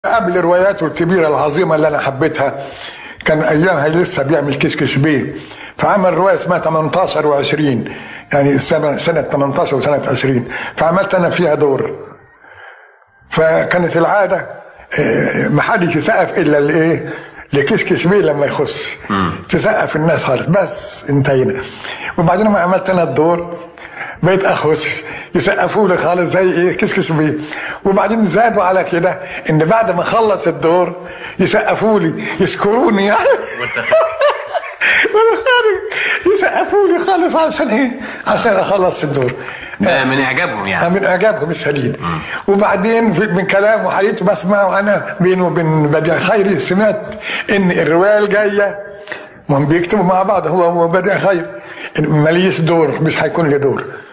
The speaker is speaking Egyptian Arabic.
قبل رواياته الكبيره العظيمه اللي انا حبيتها كان ايامها لسه بيعمل كشكش بيه فعمل روايه اسمها 18 و20 يعني سنه سنه 18 وسنه 20 فعملت انا فيها دور فكانت العاده آه، ما حدش يسقف الا الايه لكشكش بيه لما يخص تسقف الناس خالص بس انتهينا وبعدين ما عملت انا الدور بقيت اخوس يسقفوا لي خالص زي ايه كشكش بيه وبعدين زادوا على كده ان بعد ما اخلص الدور يسقفوا لي يشكروني يعني وانا خارج يسقفوا لي خالص عشان ايه؟ عشان اخلص الدور ده من اعجابهم يعني من اعجابهم الشديد وبعدين في من كلام وحديث بسمعه انا بينه وبين بديع خيري سمعت ان الروايه الجايه ما هم بيكتبوا مع بعض هو وبديع خير إن ماليش دور مش هيكون لي دور